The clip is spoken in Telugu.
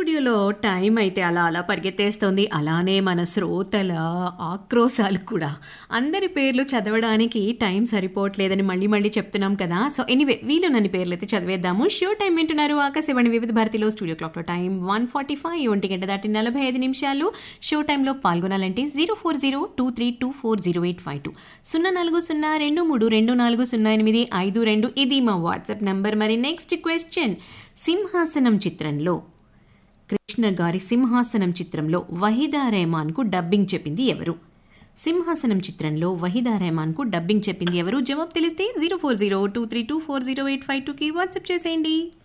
స్టూడియోలో టైం అయితే అలా అలా పరిగెత్తేస్తోంది అలానే మన శ్రోతల ఆక్రోశాలు కూడా అందరి పేర్లు చదవడానికి టైం సరిపోవట్లేదని మళ్ళీ మళ్ళీ చెప్తున్నాం కదా సో ఎనీవే వీళ్ళు నన్ను పేర్లు అయితే చదివేద్దాము షో టైం వింటున్నారు ఆకాశవాణి వివిధ భారతిలో స్టూడియో క్లాక్లో టైం వన్ ఫార్టీ ఫైవ్ ఒంటి గంట దాటి నలభై ఐదు నిమిషాలు షో టైంలో పాల్గొనాలంటే zero four zero two three two four zero eight five two సున్నా నాలుగు సున్నా రెండు మూడు రెండు నాలుగు సున్నా ఎనిమిది ఐదు రెండు ఇది మా వాట్సాప్ నంబర్ మరి నెక్స్ట్ క్వశ్చన్ సింహాసనం చిత్రంలో కృష్ణ గారి సింహాసనం చిత్రంలో వహీదా రెహమాన్కు డబ్బింగ్ చెప్పింది ఎవరు సింహాసనం చిత్రంలో వహీదా రెహమాన్కు డబ్బింగ్ చెప్పింది ఎవరు జవాబు తెలిస్తే zero four zero two three two four zero eight five టూకి వాట్సాప్ చేసేయండి